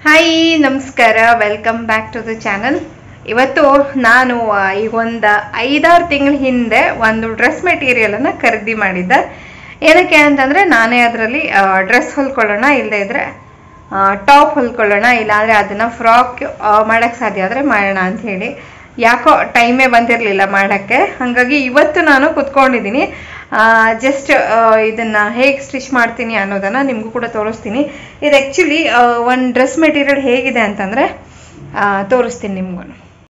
hi ನಮಸ್ಕಾರ welcome back to the channel ಇವತ್ತು ನಾನು ಆ, ಈಗ ಒಂದು ಐದಾರು ತಿಂಗಳ ಹಿಂದೆ ಒಂದು ಡ್ರೆಸ್ ಮೆಟೀರಿಯಲನ್ನು ಖರೀದಿ ಮಾಡಿದ್ದೆ ಏನಕ್ಕೆ ಅಂತಂದರೆ ನಾನೇ ಅದರಲ್ಲಿ ಡ್ರೆಸ್ ಹೊಲ್ಕೊಳ್ಳೋಣ ಇಲ್ಲದೇ ಇದ್ರೆ ಟಾಪ್ ಹೊಲ್ಕೊಳ್ಳೋಣ ಇಲ್ಲಾಂದರೆ ಅದನ್ನು ಫ್ರಾಕ್ ಮಾಡೋಕ್ಕೆ ಸಾಧ್ಯ ಆದರೆ ಮಾಡೋಣ ಅಂತ ಹೇಳಿ ಯಾಕೋ ಟೈಮೇ ಬಂದಿರಲಿಲ್ಲ ಮಾಡೋಕ್ಕೆ ಹಾಗಾಗಿ ಇವತ್ತು ನಾನು ಕುತ್ಕೊಂಡಿದ್ದೀನಿ ಜಸ್ಟ್ ಇದನ್ನ ಹೇಗೆ ಸ್ಟಿಚ್ ಮಾಡ್ತೀನಿ ಅನ್ನೋದನ್ನ ನಿಮಗೂ ಕೂಡ ತೋರಿಸ್ತೀನಿ ಇದು ಆ್ಯಕ್ಚುಲಿ ಒಂದು ಡ್ರೆಸ್ ಮೆಟೀರಿಯಲ್ ಹೇಗಿದೆ ಅಂತಂದರೆ ತೋರಿಸ್ತೀನಿ ನಿಮ್ಗೂ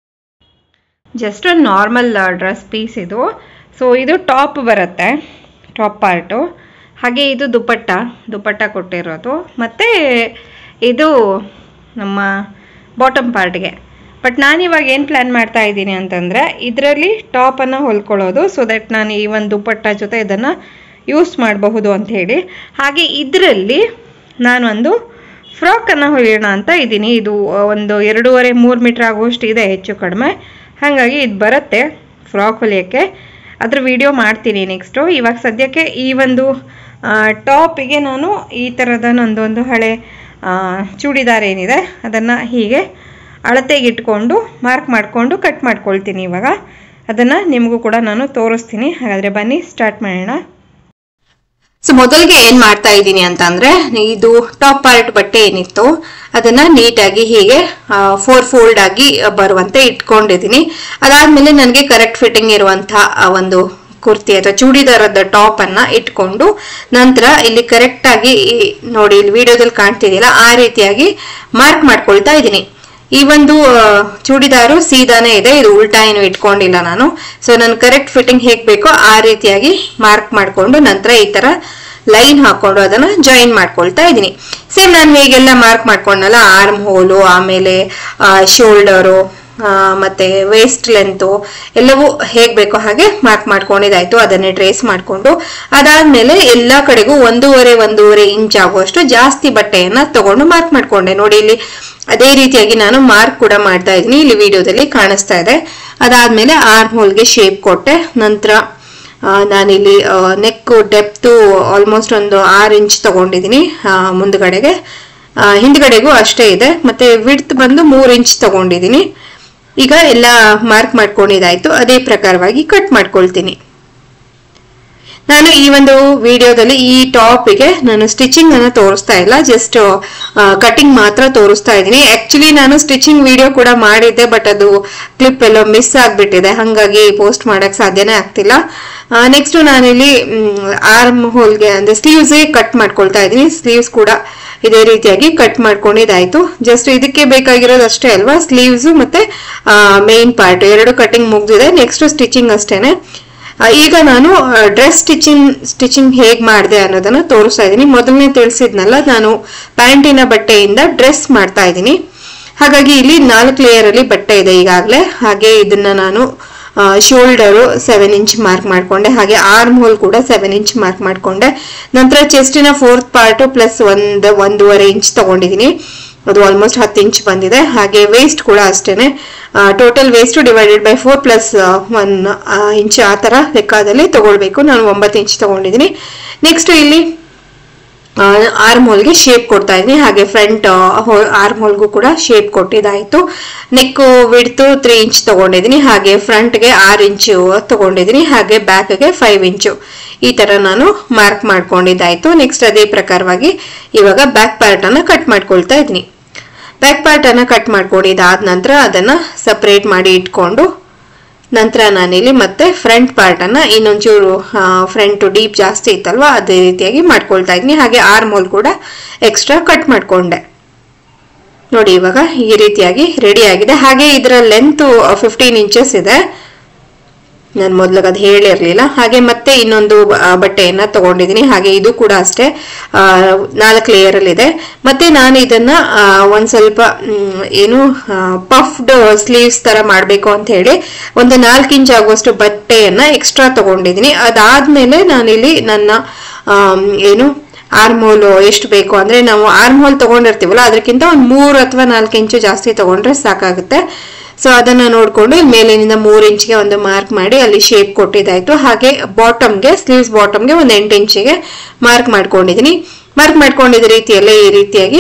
ಜಸ್ಟ್ ಒಂದು ನಾರ್ಮಲ್ ಡ್ರೆಸ್ ಪೀಸ್ ಇದು ಸೊ ಇದು ಟಾಪ್ ಬರುತ್ತೆ ಟಾಪ್ ಪಾರ್ಟು ಹಾಗೆ ಇದು ದುಪಟ್ಟ ದುಪಟ್ಟ ಕೊಟ್ಟಿರೋದು ಮತ್ತು ಇದು ನಮ್ಮ ಬಾಟಮ್ ಪಾರ್ಟ್ಗೆ ಬಟ್ ನಾನು ಇವಾಗ ಏನು ಪ್ಲ್ಯಾನ್ ಮಾಡ್ತಾ ಇದ್ದೀನಿ ಅಂತಂದರೆ ಇದರಲ್ಲಿ ಟಾಪನ್ನು ಹೊಲ್ಕೊಳ್ಳೋದು ಸೊ ದಟ್ ನಾನು ಈ ಒಂದು ದುಪಟ್ಟ ಜೊತೆ ಇದನ್ನು ಯೂಸ್ ಮಾಡಬಹುದು ಅಂತ ಹೇಳಿ ಹಾಗೆ ಇದರಲ್ಲಿ ನಾನೊಂದು ಫ್ರಾಕನ್ನು ಹೊಲಿಯೋಣ ಅಂತ ಇದ್ದೀನಿ ಇದು ಒಂದು ಎರಡೂವರೆ ಮೂರು ಮೀಟ್ರ್ ಆಗುವಷ್ಟು ಇದೆ ಹೆಚ್ಚು ಕಡಿಮೆ ಹಾಗಾಗಿ ಇದು ಬರುತ್ತೆ ಫ್ರಾಕ್ ಹೊಲಿಯೋಕ್ಕೆ ಅದ್ರ ವಿಡಿಯೋ ಮಾಡ್ತೀನಿ ನೆಕ್ಸ್ಟು ಇವಾಗ ಸದ್ಯಕ್ಕೆ ಈ ಒಂದು ಟಾಪಿಗೆ ನಾನು ಈ ಥರದ ನಂದೊಂದು ಹಳೆ ಆ, ಚೂಡಿದಾರ್ ಏನಿದೆ ಅದನ್ನು ಹೀಗೆ ಅಳತೆಗೆ ಇಟ್ಕೊಂಡು ಮಾರ್ಕ್ ಮಾಡಿಕೊಂಡು ಕಟ್ ಮಾಡ್ಕೊಳ್ತೀನಿ ಇವಾಗ ಅದನ್ನು ನಿಮಗೂ ಕೂಡ ನಾನು ತೋರಿಸ್ತೀನಿ ಹಾಗಾದರೆ ಬನ್ನಿ ಸ್ಟಾರ್ಟ್ ಮಾಡೋಣ ಸೊ ಮೊದಲಿಗೆ ಏನ್ ಮಾಡ್ತಾ ಇದ್ದೀನಿ ಅಂತ ಅಂದ್ರೆ ಇದು ಟಾಪ್ ಪಾರ್ಟ್ ಬಟ್ಟೆ ಏನಿತ್ತು ಅದನ್ನ ನೀಟಾಗಿ ಹೀಗೆ ಫೋರ್ ಫೋಲ್ಡ್ ಆಗಿ ಬರುವಂತೆ ಇಟ್ಕೊಂಡಿದ್ದೀನಿ ಅದಾದ್ಮೇಲೆ ನನಗೆ ಕರೆಕ್ಟ್ ಫಿಟ್ಟಿಂಗ್ ಇರುವಂತಹ ಆ ಒಂದು ಕುರ್ತಿ ಅಥವಾ ಚೂಡಿದಾರದ ಟಾಪ್ ಅನ್ನ ಇಟ್ಕೊಂಡು ನಂತರ ಇಲ್ಲಿ ಕರೆಕ್ಟ್ ಆಗಿ ಈ- ನೋಡಿ ಇಲ್ಲಿ ವಿಡಿಯೋದಲ್ಲಿ ಕಾಣ್ತಿದೆಯಲ್ಲ ಆ ರೀತಿಯಾಗಿ ಮಾರ್ಕ್ ಮಾಡ್ಕೊಳ್ತಾ ಇದ್ದೀನಿ ಈ ಒಂದು ಆ, ಚೂಡಿದಾರು ಸೀದಾನೇ ಇದೆ ಇದು ಉಲ್ಟಾ ಏನು ಇಟ್ಕೊಂಡಿಲ್ಲ ನಾನು ಸೊ ನಾನು ಕರೆಕ್ಟ್ ಫಿಟ್ಟಿಂಗ್ ಹೇಗ್ ಬೇಕೋ ಆ ರೀತಿಯಾಗಿ ಮಾರ್ಕ್ ಮಾಡ್ಕೊಂಡು ನಂತರ ಈ ತರ ಲೈನ್ ಹಾಕೊಂಡು ಅದನ್ನ ಜಾಯಿನ್ ಮಾಡ್ಕೊಳ್ತಾ ಇದ್ದೀನಿ ಸೇಮ್ ನಾನು ಹೇಗೆಲ್ಲ ಮಾರ್ಕ್ ಮಾಡ್ಕೊಂಡಲ್ಲ ಆರ್ಮ್ ಹೋಲು ಆಮೇಲೆ ಶೋಲ್ಡರು ಮತ್ತೆ ವೇಸ್ಟ್ ಲೆಂತು ಎಲ್ಲವೂ ಹೇಗ್ ಬೇಕೋ ಹಾಗೆ ಮಾರ್ಕ್ ಮಾಡ್ಕೊಂಡಿದ್ದಾಯ್ತು ಅದನ್ನೇ ಟ್ರೇಸ್ ಮಾಡ್ಕೊಂಡು ಅದಾದ್ಮೇಲೆ ಎಲ್ಲಾ ಕಡೆಗೂ ಒಂದೂವರೆ ಒಂದೂವರೆ ಇಂಚ್ ಆಗುವಷ್ಟು ಜಾಸ್ತಿ ಬಟ್ಟೆಯನ್ನ ತಗೊಂಡು ಮಾರ್ಕ್ ಮಾಡ್ಕೊಂಡೆ ನೋಡಿ ಇಲ್ಲಿ ಅದೇ ರೀತಿಯಾಗಿ ನಾನು ಮಾರ್ಕ್ ಕೂಡ ಮಾಡ್ತಾ ಇದ್ದೀನಿ ಇಲ್ಲಿ ವಿಡಿಯೋದಲ್ಲಿ ಕಾಣಿಸ್ತಾ ಇದೆ ಅದಾದ್ಮೇಲೆ ಆರ್ಮ್ ಹೋಲ್ಗೆ ಶೇಪ್ ಕೊಟ್ಟೆ ನಂತರ ಆ, ನಾನಿಲ್ಲಿ ನೆಕ್ ಡೆಪ್ತು ಆಲ್ಮೋಸ್ಟ್ ಒಂದು ಆರು ಇಂಚ್ ತಗೊಂಡಿದ್ದೀನಿ ಆ, ಮುಂದ್ಗಡೆಗೆ ಆ, ಹಿಂದ್ಗಡೆಗೂ ಅಷ್ಟೇ ಇದೆ ಮತ್ತೆ ವಿಡ್ತ್ ಬಂದು ಮೂರು ಇಂಚ್ ತಗೊಂಡಿದ್ದೀನಿ ಈಗ ಎಲ್ಲ ಮಾರ್ಕ್ ಮಾಡ್ಕೊಂಡಿದ್ದಾಯ್ತು ಅದೇ ಪ್ರಕಾರವಾಗಿ ಕಟ್ ಮಾಡ್ಕೊಳ್ತೀನಿ ನಾನು ಈ ಒಂದು ವಿಡಿಯೋದಲ್ಲಿ ಈ ಟಾಪಿಗೆ ನಾನು ಸ್ಟಿಚಿಂಗ್ ಅನ್ನ ತೋರಿಸ್ತಾ ಇಲ್ಲ ಜಸ್ಟ್ ಕಟಿಂಗ್ ಮಾತ್ರ ತೋರಿಸ್ತಾ ಇದ್ದೀನಿ ಆಕ್ಚುಲಿ ನಾನು ಸ್ಟಿಚಿಂಗ್ ವಿಡಿಯೋ ಕೂಡ ಮಾಡಿದ್ದೆ ಬಟ್ ಅದು ಕ್ಲಿಪ್ ಎಲ್ಲ ಮಿಸ್ ಆಗ್ಬಿಟ್ಟಿದೆ ಹಾಗಾಗಿ ಪೋಸ್ಟ್ ಮಾಡಕ್ ಸಾಧ್ಯನೇ ಆಗ್ತಿಲ್ಲ ನೆಕ್ಸ್ಟ್ ನಾನಿಲ್ಲಿ ಆರ್ಮ್ ಹೋಲ್ಗೆ ಅಂದ್ರೆ ಸ್ಲೀವ್ಸ್ ಕಟ್ ಮಾಡ್ಕೊಳ್ತಾ ಇದ್ದೀನಿ ಸ್ಲೀವ್ಸ್ ಕೂಡ ಇದೇ ರೀತಿಯಾಗಿ ಕಟ್ ಮಾಡ್ಕೊಂಡಿದ್ದಾಯ್ತು ಜಸ್ಟ್ ಇದಕ್ಕೆ ಬೇಕಾಗಿರೋದು ಅಷ್ಟೇ ಅಲ್ವಾ ಸ್ಲೀವ್ಸ್ ಮತ್ತೆ ಮೇನ್ ಪಾರ್ಟ್ ಎರಡು ಕಟಿಂಗ್ ಮುಗ್ದಿದೆ ನೆಕ್ಸ್ಟ್ ಸ್ಟಿಚಿಂಗ್ ಅಷ್ಟೇನೆ ಆ, ಈಗ ನಾನು ಡ್ರೆಸ್ ಸ್ಟಿಚಿಂಗ್ ಸ್ಟಿಚಿಂಗ್ ಹೇಗ್ ಮಾಡಿದೆ ಅನ್ನೋದನ್ನ ತೋರಿಸ್ತಾ ಇದ್ದೀನಿ ಮೊದಲನೇ ತಿಳಿಸಿದ್ನಲ್ಲ ನಾನು ಪ್ಯಾಂಟಿನ ಬಟ್ಟೆಯಿಂದ ಡ್ರೆಸ್ ಮಾಡ್ತಾ ಇದ್ದೀನಿ ಹಾಗಾಗಿ ಇಲ್ಲಿ ನಾಲ್ಕು ಲೇಯರ್ ಅಲ್ಲಿ ಬಟ್ಟೆ ಇದೆ ಈಗಾಗಲೇ ಹಾಗೆ ಇದನ್ನ ನಾನು ಶೋಲ್ಡರು ಸೆವೆನ್ ಇಂಚ್ ಮಾರ್ಕ್ ಮಾಡ್ಕೊಂಡೆ ಹಾಗೆ ಆರ್ಮ್ ಹೋಲ್ ಕೂಡ ಸೆವೆನ್ ಇಂಚ್ ಮಾರ್ಕ್ ಮಾಡ್ಕೊಂಡೆ ನಂತರ ಚೆಸ್ಟಿನ ಫೋರ್ತ್ ಪಾರ್ಟ್ ಪ್ಲಸ್ ಒಂದು ಒಂದೂವರೆ ಇಂಚ್ ತಗೊಂಡಿದ್ದೀನಿ ಅದು ಆಲ್ಮೋಸ್ಟ್ ಹತ್ತು ಇಂಚ್ ಬಂದಿದೆ ಹಾಗೆ ವೇಸ್ಟ್ ಕೂಡ ಅಷ್ಟೇನೆ total waist divided by four plus one inch ಆ ಥರ ಲೆಕ್ಕದಲ್ಲಿ ತಗೊಳ್ಬೇಕು ನಾನು ಒಂಬತ್ತು ಇಂಚ್ ತಗೊಂಡಿದ್ದೀನಿ ನೆಕ್ಸ್ಟ್ ಇಲ್ಲಿ ಆರ್ಮ್ ಹೋಲ್ಗೆ ಶೇಪ್ ಕೊಡ್ತಾ ಇದ್ದೀನಿ ಹಾಗೆ ಫ್ರಂಟ್ ಆರ್ಮ್ ಹೋಲ್ಗೂ ಕೂಡ ಶೇಪ್ ಕೊಟ್ಟಿದ್ದಾಯ್ತು ನೆಕ್ ವಿಡ್ತು ತ್ರೀ ಇಂಚ್ ತಗೊಂಡಿದ್ದೀನಿ ಹಾಗೆ ಫ್ರಂಟ್ಗೆ ಆರು ಇಂಚು ತಗೊಂಡಿದ್ದೀನಿ ಹಾಗೆ ಬ್ಯಾಕ್ಗೆ ಫೈವ್ ಇಂಚು ಈ ತರ ನಾನು ಮಾರ್ಕ್ ಮಾಡ್ಕೊಂಡಿದ್ದಾಯ್ತು ನೆಕ್ಸ್ಟ್ ಅದೇ ಪ್ರಕಾರವಾಗಿ ಇವಾಗ ಬ್ಯಾಕ್ ಪಾರ್ಟ್ ಅನ್ನ ಕಟ್ ಮಾಡ್ಕೊಳ್ತಾ ಇದ್ದೀನಿ ಬ್ಯಾಕ್ ಪಾರ್ಟ್ ಅನ್ನ ಕಟ್ ಮಾಡ್ಕೊಂಡಿದ್ದಾದ ನಂತರ ಅದನ್ನ ಸಪರೇಟ್ ಮಾಡಿ ಇಟ್ಕೊಂಡು ನಂತರ ನಾನಿಲ್ಲಿ ಮತ್ತೆ ಫ್ರಂಟ್ ಪಾರ್ಟ್ ಅನ್ನ ಇನ್ನೊಂಚೂರು ಫ್ರಂಟ್ ಡೀಪ್ ಜಾಸ್ತಿ ಇತ್ತಲ್ವಾ ಅದೇ ರೀತಿಯಾಗಿ ಮಾಡ್ಕೊಳ್ತಾ ಇದ್ದೀನಿ ಹಾಗೆ ಆರ್ಮ್ ಹೋಲ್ ಕೂಡ ಎಕ್ಸ್ಟ್ರಾ ಕಟ್ ಮಾಡ್ಕೊಂಡೆ ನೋಡಿ ಇವಾಗ ಈ ರೀತಿಯಾಗಿ ರೆಡಿ ಆಗಿದೆ ಹಾಗೆ ಇದರ ಲೆಂತ್ ಫಿಫ್ಟೀನ್ ಇಂಚಸ್ ಇದೆ ನಾನು ಮೊದ್ಲಿಗೆ ಅದು ಹೇಳಿರ್ಲಿಲ್ಲ ಹಾಗೆ ಮತ್ತೆ ಇನ್ನೊಂದು ಆ, ಬಟ್ಟೆಯನ್ನ ತಗೊಂಡಿದ್ದೀನಿ ಹಾಗೆ ಇದು ಕೂಡ ಅಷ್ಟೇ ನಾಲ್ಕು ಲೇಯರ್ ಅಲ್ಲಿ ಇದೆ ಮತ್ತೆ ನಾನು ಇದನ್ನ ಆ, ಒಂದ್ ಸ್ವಲ್ಪ ಮ್, ಏನು ಪಫ್ಡ್ ಸ್ಲೀವ್ಸ್ ತರ ಮಾಡ್ಬೇಕು ಅಂತ ಹೇಳಿ ಒಂದು ನಾಲ್ಕು ಇಂಚ್ ಆಗುವಷ್ಟು ಬಟ್ಟೆಯನ್ನ ಎಕ್ಸ್ಟ್ರಾ ತಗೊಂಡಿದ್ದೀನಿ ಅದಾದ್ಮೇಲೆ ನಾನಿಲ್ಲಿ ನನ್ನ ಆಮ್, ಏನು ಆರ್ಮ್ ಹೋಲ್ ಎಷ್ಟು ಬೇಕು ಅಂದ್ರೆ ನಾವು ಆರ್ಮ್ ಹೋಲ್ ತಗೊಂಡಿರ್ತೀವಲ್ಲ ಅದಕ್ಕಿಂತ ಒಂದು ಮೂರು ಅಥವಾ ನಾಲ್ಕು ಇಂಚು ಜಾಸ್ತಿ ತಗೊಂಡ್ರೆ ಸಾಕಾಗುತ್ತೆ ಸೊ ಅದನ್ನ ನೋಡ್ಕೊಂಡು ಇಲ್ಲಿ ಮೇಲಿನಿಂದ ಮೂರು ಇಂಚ್ಗೆ ಒಂದು ಮಾರ್ಕ್ ಮಾಡಿ ಅಲ್ಲಿ ಶೇಪ್ ಕೊಟ್ಟಿದ್ದಾಯ್ತು ಹಾಗೆ ಬಾಟಮ್ಗೆ ಸ್ಲೀವ್ಸ್ ಬಾಟಮ್ಗೆ ಒಂದು ಎಂಟು ಇಂಚಿಗೆ ಮಾರ್ಕ್ ಮಾಡ್ಕೊಂಡಿದ್ದೀನಿ ಮಾರ್ಕ್ ಮಾಡ್ಕೊಂಡಿದ್ದ ರೀತಿಯಲ್ಲೇ ಈ ರೀತಿಯಾಗಿ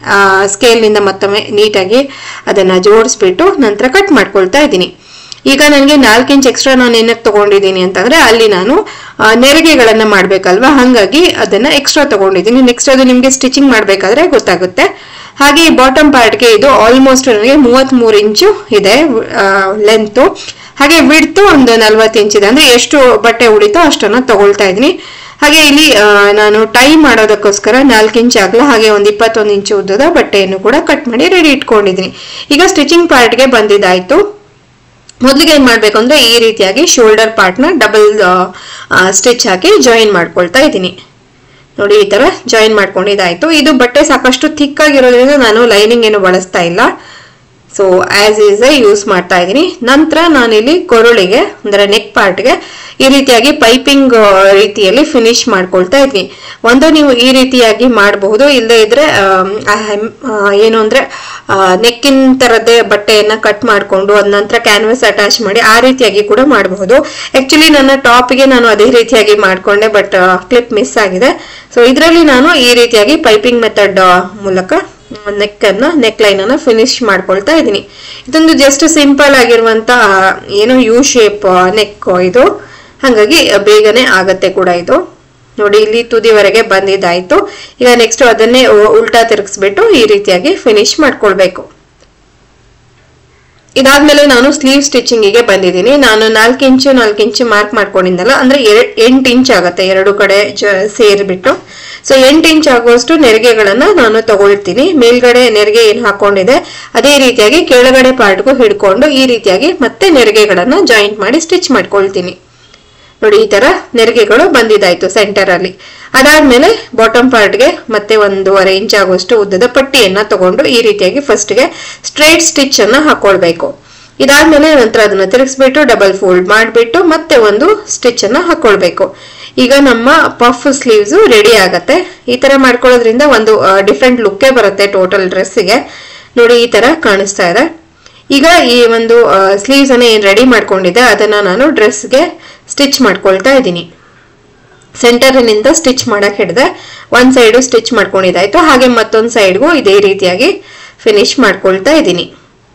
ಸ್ಕೇಲ್ನಿಂದ ಮತ್ತೊಮ್ಮೆ ನೀಟಾಗಿ ಅದನ್ನ ಜೋಡಿಸ್ಬಿಟ್ಟು ನಂತರ ಕಟ್ ಮಾಡ್ಕೊಳ್ತಾ ಇದ್ದೀನಿ ಈಗ ನನಗೆ ನಾಲ್ಕು ಇಂಚ್ ಎಕ್ಸ್ಟ್ರಾ ನಾನು ಏನಕ್ಕೆ ತಗೊಂಡಿದ್ದೀನಿ ಅಂತಂದ್ರೆ ಅಲ್ಲಿ ನಾನು ಆ, ನೆರಿಗೆಗಳನ್ನ ಮಾಡ್ಬೇಕಲ್ವಾ ಹಾಗಾಗಿ ಅದನ್ನ ಎಕ್ಸ್ಟ್ರಾ ತಗೊಂಡಿದ್ದೀನಿ ನೆಕ್ಸ್ಟ್ ಅದು ನಿಮ್ಗೆ ಸ್ಟಿಚಿಂಗ್ ಮಾಡ್ಬೇಕಾದ್ರೆ ಗೊತ್ತಾಗುತ್ತೆ ಹಾಗೆ ಈ ಬಾಟಮ್ ಪಾರ್ಟ್ಗೆ ಇದು ಆಲ್ಮೋಸ್ಟ್ ನನಗೆ ಮೂವತ್ತ್ ಮೂರು ಇಂಚು ಇದೆ ಲೆಂತು ಹಾಗೆ ಬಿಡ್ತು ಒಂದು ನಲ್ವತ್ತು ಇಂಚ್ ಇದೆ ಅಂದ್ರೆ ಎಷ್ಟು ಬಟ್ಟೆ ಉಳಿತೋ ಅಷ್ಟನ್ನ ತಗೊಳ್ತಾ ಇದ್ದೀನಿ ಹಾಗೆ ಇಲ್ಲಿ ಆ, ನಾನು ಟೈ ಮಾಡೋದಕ್ಕೋಸ್ಕರ ನಾಲ್ಕು ಇಂಚ್ ಆಗಲ ಹಾಗೆ ಒಂದು ಇಪ್ಪತ್ತೊಂದು ಇಂಚು ಉದ್ದದ ಬಟ್ಟೆಯನ್ನು ಕೂಡ ಕಟ್ ಮಾಡಿ ರೆಡಿ ಇಟ್ಕೊಂಡಿದ್ದೀನಿ ಈಗ ಸ್ಟಿಚಿಂಗ್ ಪಾರ್ಟ್ಗೆ ಬಂದಿದ್ದಾಯ್ತು ಮೊದಲಿಗೆ ಏನ್ ಮಾಡ್ಬೇಕು ಅಂದ್ರೆ ಈ ರೀತಿಯಾಗಿ ಶೋಲ್ಡರ್ ಪಾರ್ಟ್ನ ಡಬಲ್ ಸ್ಟಿಚ್ ಹಾಕಿ ಜಾಯಿನ್ ಮಾಡ್ಕೊಳ್ತಾ ಇದ್ದೀನಿ ನೋಡಿ ಈ ತರ ಜಾಯಿನ್ ಮಾಡ್ಕೊಂಡಿದ್ದಾಯ್ತು ಇದು ಬಟ್ಟೆ ಸಾಕಷ್ಟು ಥಿಕ್ ಆಗಿರೋದ್ರಿಂದ ನಾನು ಲೈನಿಂಗ್ ಏನು ಬಳಸ್ತಾ ಇಲ್ಲ ಸೊ ಆಸ್ ಈಸ್ ಯೂಸ್ ಮಾಡ್ತಾ ಇದ್ದೀನಿ ನಂತರ ನಾನಿಲ್ಲಿ ಕೊರಳಿಗೆ ಅಂದ್ರೆ ನೆಕ್ ಪಾರ್ಟ್ಗೆ ಈ ರೀತಿಯಾಗಿ ಪೈಪಿಂಗ್ ರೀತಿಯಲ್ಲಿ ಫಿನಿಶ್ ಮಾಡ್ಕೊಳ್ತಾ ಇದ್ದೀನಿ ಒಂದು ನೀವು ಈ ರೀತಿಯಾಗಿ ಮಾಡಬಹುದು ಇಲ್ಲದೆ ಇದ್ರೆ ಆಮ್, ಆ ಹೆಮ್- ಆ, ಏನು ಅಂದ್ರೆ ನೆಕ್ಕಿನ ತರದೇ ಬಟ್ಟೆಯನ್ನ ಕಟ್ ಮಾಡಿಕೊಂಡು ಅದ ನಂತರ ಕ್ಯಾನ್ವಸ್ ಅಟ್ಯಾಚ್ ಮಾಡಿ ಆ ರೀತಿಯಾಗಿ ಕೂಡ ಮಾಡಬಹುದು ಆಕ್ಚುಲಿ ನನ್ನ ಟಾಪ್ಗೆ ನಾನು ಅದೇ ರೀತಿಯಾಗಿ ಮಾಡ್ಕೊಂಡೆ ಬಟ್ ಕ್ಲಿಪ್ ಮಿಸ್ ಆಗಿದೆ ಸೊ ಇದರಲ್ಲಿ ನಾನು ಈ ರೀತಿಯಾಗಿ ಪೈಪಿಂಗ್ ಮೆಥಡ್ ಮೂಲಕ ನೆಕ್ ಅನ್ನ ನೆಕ್ ಲೈನ್ ಅನ್ನ ಫಿನಿಶ್ ಮಾಡ್ಕೊಳ್ತಾ ಇದ್ದೀನಿ ಇದೊಂದು ಜಸ್ಟ್ ಸಿಂಪಲ್ ಆಗಿರುವಂತ ಏನು ಯು ಶೇಪ್ ನೆಕ್ ಇದು ಹಾಗಾಗಿ ಬೇಗನೆ ಆಗತ್ತೆ ಕೂಡ ಇದು ನೋಡಿ ಇಲ್ಲಿ ತುದಿವರೆಗೆ ಬಂದಿದ್ದಾಯ್ತು ಈಗ ನೆಕ್ಸ್ಟ್ ಅದನ್ನೇ ಉ- ಉಲ್ಟಾ ತಿರುಗಿಸ್ಬಿಟ್ಟು ಈ ರೀತಿಯಾಗಿ ಫಿನಿಶ್ ಮಾಡ್ಕೊಳ್ಬೇಕು ಇದಾದ್ಮೇಲೆ ನಾನು ಸ್ಲೀವ್ ಸ್ಟಿಚಿಂಗಿಗೆ ಬಂದಿದ್ದೀನಿ ನಾನು ನಾಲ್ಕು ಇಂಚು ನಾಲ್ಕು ಇಂಚು ಮಾರ್ಕ್ ಮಾಡ್ಕೊಂಡಿದ್ದಲ್ಲ ಅಂದ್ರೆ ಎಂಟು ಇಂಚ್ ಆಗತ್ತೆ ಎರಡು ಕಡೆ ಜ- ಸೇರಿಬಿಟ್ಟು ಸೊ ಎಂಟು ಇಂಚ್ ಆಗುವಷ್ಟು ನೆರಿಗೆಗಳನ್ನ ನಾನು ತಗೊಳ್ತೀನಿ ಮೇಲ್ಗಡೆ ನೆರಿಗೆ ಏನ್ ಹಾಕೊಂಡಿದೆ ಅದೇ ರೀತಿಯಾಗಿ ಕೆಳಗಡೆ ಪಾರ್ಟ್ಗೂ ಹಿಡ್ಕೊಂಡು ಈ ರೀತಿಯಾಗಿ ಮತ್ತೆ ನೆರಿಗೆಗಳನ್ನ ಜಾಯಿಂಟ್ ಮಾಡಿ ಸ್ಟಿಚ್ ಮಾಡ್ಕೊಳ್ತೀನಿ ನೋಡಿ ಈ ತರ ನೆರಿಗೆಗಳು ಬಂದಿದ್ದಾಯ್ತು ಸೆಂಟರ್ ಅಲ್ಲಿ ಅದಾದ್ಮೇಲೆ ಬಾಟಮ್ ಪಾರ್ಟ್ಗೆ ಮತ್ತೆ ಒಂದೂವರೆ ಇಂಚ್ ಆಗುವಷ್ಟು ಉದ್ದದ ಪಟ್ಟಿಯನ್ನ ತಗೊಂಡು ಈ ರೀತಿಯಾಗಿ ಫಸ್ಟ್ಗೆ ಸ್ಟ್ರೈಟ್ ಸ್ಟಿಚ್ ಅನ್ನ ಹಾಕೊಳ್ಬೇಕು ಇದಾದ್ಮೇಲೆ ನಂತರ ಅದನ್ನ ತಿರುಗಿಸ್ಬಿಟ್ಟು ಡಬಲ್ ಫೋಲ್ಡ್ ಮಾಡಿಬಿಟ್ಟು ಮತ್ತೆ ಒಂದು ಸ್ಟಿಚ್ ಅನ್ನ ಹಾಕೊಳ್ಬೇಕು ಈಗ ನಮ್ಮ ಪಫ್ ಸ್ಲೀವ್ಸ್ ರೆಡಿ ಆಗತ್ತೆ ಈ ತರ ಮಾಡ್ಕೊಳ್ಳೋದ್ರಿಂದ ಒಂದು ಡಿಫ್ರೆಂಟ್ ಲುಕ್ಕೇ ಬರುತ್ತೆ ಟೋಟಲ್ ಡ್ರೆಸ್ಸಿಗೆ ನೋಡಿ ಈ ತರ ಕಾಣಿಸ್ತಾ ಇದೆ ಈಗ ಈ ಒಂದು ಸ್ಲೀವ್ಸ್ ಅನ್ನ ಏನ್ ರೆಡಿ ಮಾಡ್ಕೊಂಡಿದ್ದೆ ಅದನ್ನ ನಾನು ಡ್ರೆಸ್ಗೆ ಸ್ಟಿಚ್ ಮಾಡ್ಕೊಳ್ತಾ ಇದ್ದೀನಿ ಸೆಂಟರ್ನಿಂದ ಸ್ಟಿಚ್ ಮಾಡಕ್ ಹಿಡ್ದೆ ಒಂದ್ ಸೈಡು ಸ್ಟಿಚ್ ಮಾಡ್ಕೊಂಡಿದ್ದಾಯ್ತು ಹಾಗೆ ಮತ್ತೊಂದ್ ಸೈಡ್ಗೂ ಇದೇ ರೀತಿಯಾಗಿ ಫಿನಿಶ್ ಮಾಡ್ಕೊಳ್ತಾ ಇದ್ದೀನಿ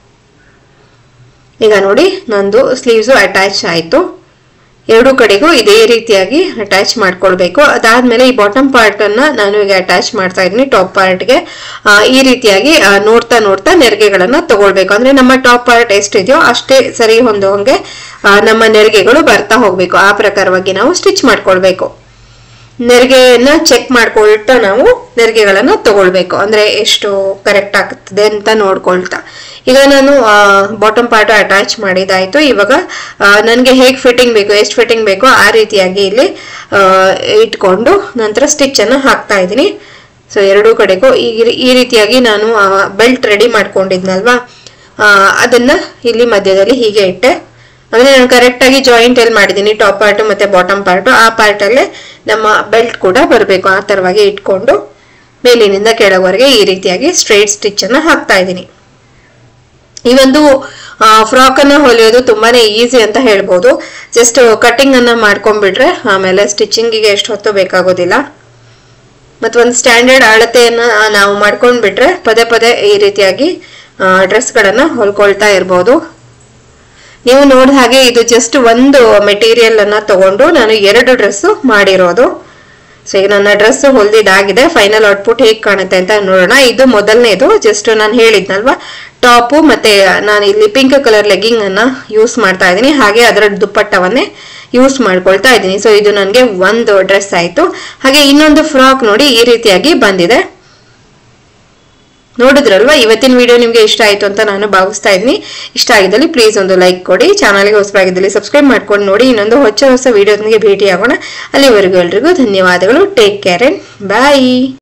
ಈಗ ನೋಡಿ ನಂದು ಸ್ಲೀವ್ಸು ಅಟ್ಯಾಚ್ ಆಯ್ತು ಎರಡು ಕಡೆಗೂ ಇದೇ ರೀತಿಯಾಗಿ ಅಟ್ಯಾಚ್ ಮಾಡ್ಕೊಳ್ಬೇಕು ಅದಾದ್ಮೇಲೆ ಈ ಬಾಟಮ್ ಪಾರ್ಟ್ ಅನ್ನ ನಾನು ಈಗ ಅಟ್ಯಾಚ್ ಮಾಡ್ತಾ ಇದ್ದೀನಿ ಟಾಪ್ ಪಾರ್ಟ್ಗೆ ಈ ರೀತಿಯಾಗಿ ಆ, ನೋಡ್ತಾ ನೋಡ್ತಾ ನೆರಿಗೆಗಳನ್ನ ತಗೊಳ್ಬೇಕು ಅಂದ್ರೆ ನಮ್ಮ ಟಾಪ್ ಪಾರ್ಟ್ ಎಷ್ಟಿದೆಯೋ ಅಷ್ಟೇ ಸರಿ ಹೊಂದೋಂಗೆ ಆ, ನಮ್ಮ ನೆರಿಗೆಗಳು ಬರ್ತಾ ಹೋಗ್ಬೇಕು ಆ ಪ್ರಕಾರವಾಗಿ ನಾವು ಸ್ಟಿಚ್ ಮಾಡ್ಕೊಳ್ಬೇಕು ನೆರಿಗೆಯನ್ನ ಚೆಕ್ ಮಾಡ್ಕೊಳ್ತಾ ನಾವು ನೆರಿಗೆಗಳನ್ನ ತಗೊಳ್ಬೇಕು ಅಂದ್ರೆ ಎಷ್ಟು ಕರೆಕ್ಟ್ ಆಗ್ತದೆ ಅಂತ ನೋಡ್ಕೊಳ್ತಾ ಈಗ ನಾನು ಬಾಟಮ್ ಪಾರ್ಟ್ ಅಟ್ಯಾಚ್ ಮಾಡಿದಾಯ್ತು ಇವಾಗ ನನಗೆ ಹೇಗೆ ಫಿಟ್ಟಿಂಗ್ ಬೇಕು ಎಷ್ಟು ಫಿಟ್ಟಿಂಗ್ ಬೇಕೋ ಆ ರೀತಿಯಾಗಿ ಇಲ್ಲಿ ಆ, ಇಟ್ಕೊಂಡು ನಂತರ ಸ್ಟಿಚ್ ಅನ್ನ ಹಾಕ್ತಾ ಇದ್ದೀನಿ ಸೊ ಎರಡೂ ಕಡೆಗೂ ಈ ಈ ರೀತಿಯಾಗಿ ನಾನು ಬೆಲ್ಟ್ ರೆಡಿ ಮಾಡ್ಕೊಂಡಿದ್ನಲ್ವಾ ಆ, ಅದನ್ನ ಇಲ್ಲಿ ಮಧ್ಯದಲ್ಲಿ ಹೀಗೆ ಇಟ್ಟೆ ಅಂದ್ರೆ ನಾನು ಕರೆಕ್ಟ್ ಆಗಿ ಜಾಯಿಂಟ್ ಎಲ್ಲಿ ಮಾಡಿದ್ದೀನಿ ಟಾಪ್ ಪಾರ್ಟ್ ಮತ್ತೆ ಬಾಟಮ್ ಪಾರ್ಟ್ ಆ ಪಾರ್ಟ್ ಅಲ್ಲೇ ನಮ್ಮ ಬೆಲ್ಟ್ ಕೂಡ ಬರಬೇಕು ಆ ತರವಾಗಿ ಇಟ್ಕೊಂಡು ಮೇಲಿನಿಂದ ಕೆಳವರೆಗೆ ಈ ರೀತಿಯಾಗಿ ಸ್ಟ್ರೈಟ್ ಸ್ಟಿಚ್ ಅನ್ನ ಹಾಕ್ತಾ ಇದ್ದೀನಿ ಈ ಒಂದು ಫ್ರಾಕ್ ಅನ್ನ ಹೊಲಿಯೋದು ತುಂಬಾನೇ ಈಸಿ ಅಂತ ಹೇಳ್ಬೋದು ಜಸ್ಟ್ ಕಟಿಂಗ್ ಅನ್ನ ಮಾಡ್ಕೊಂಡ್ಬಿಟ್ರೆ ಆಮೇಲೆ ಸ್ಟಿಚಿಂಗಿಗೆ ಎಷ್ಟು ಹೊತ್ತು ಬೇಕಾಗೋದಿಲ್ಲ ಮತ್ತು ಒಂದು ಸ್ಟ್ಯಾಂಡರ್ಡ್ ಅಳತೆಯನ್ನ ನಾವು ಮಾಡ್ಕೊಂಡ್ಬಿಟ್ರೆ ಪದೇ ಪದೇ ಈ ರೀತಿಯಾಗಿ ಡ್ರೆಸ್ಗಳನ್ನ ಹೊಲ್ಕೊಳ್ತಾ ಇರ್ಬೋದು ನೀವು ನೋಡಿದ ಹಾಗೆ ಇದು ಜಸ್ಟ್ ಒಂದು ಮೆಟೀರಿಯಲ್ ಅನ್ನ ತಗೊಂಡು ನಾನು ಎರಡು ಡ್ರೆಸ್ ಮಾಡಿರೋದು ಸೊ ಈಗ ನನ್ನ ಡ್ರೆಸ್ ಹೊಲ್ದಿದ್ದಾಗಿದೆ ಫೈನಲ್ ಔಟ್ಪುಟ್ ಹೇಗೆ ಕಾಣುತ್ತೆ ಅಂತ ನೋಡೋಣ ಇದು ಮೊದಲನೇದು ಜಸ್ಟ್ ನಾನು ಹೇಳಿದ್ನಲ್ವಾ ಟಾಪು ಮತ್ತೆ ನಾನು ಇಲ್ಲಿ ಪಿಂಕ್ ಕಲರ್ ಲೆಗ್ಗಿಂಗ್ ಅನ್ನ ಯೂಸ್ ಮಾಡ್ತಾ ಇದ್ದೀನಿ ಹಾಗೆ ಅದರ ದುಪ್ಪಟ್ಟವನ್ನೇ ಯೂಸ್ ಮಾಡ್ಕೊಳ್ತಾ ಇದ್ದೀನಿ ಸೊ ಇದು ನನಗೆ ಒಂದು ಡ್ರೆಸ್ ಆಯ್ತು ಹಾಗೆ ಇನ್ನೊಂದು ಫ್ರಾಕ್ ನೋಡಿ ಈ ರೀತಿಯಾಗಿ ಬಂದಿದೆ ನೋಡಿದ್ರಲ್ವಾ ಇವತ್ತಿನ ವಿಡಿಯೋ ನಿಮ್ಗೆ ಇಷ್ಟ ಆಯ್ತು ಅಂತ ನಾನು ಭಾವಿಸ್ತಾ ಇದ್ದೀನಿ ಇಷ್ಟ ಆಗಿದ್ದಲ್ಲಿ ಪ್ಲೀಸ್ ಒಂದು ಲೈಕ್ ಕೊಡಿ ಚಾನಲ್ಗೆ ಹೊಸಬಾಗಿದ್ದಲ್ಲಿ ಸಬ್ಸ್ಕ್ರೈಬ್ ಮಾಡ್ಕೊಂಡು ನೋಡಿ ಇನ್ನೊಂದು ಹೊಸ ಹೊಸ ವಿಡಿಯೋದೊಂದಿಗೆ ಭೇಟಿ ಆಗೋಣ ಅಲ್ಲಿವರೆಗೂ ಎಲ್ರಿಗೂ ಧನ್ಯವಾದಗಳು ಟೇಕ್ ಕೇರ್ ಅಂಡ್ ಬಾಯ್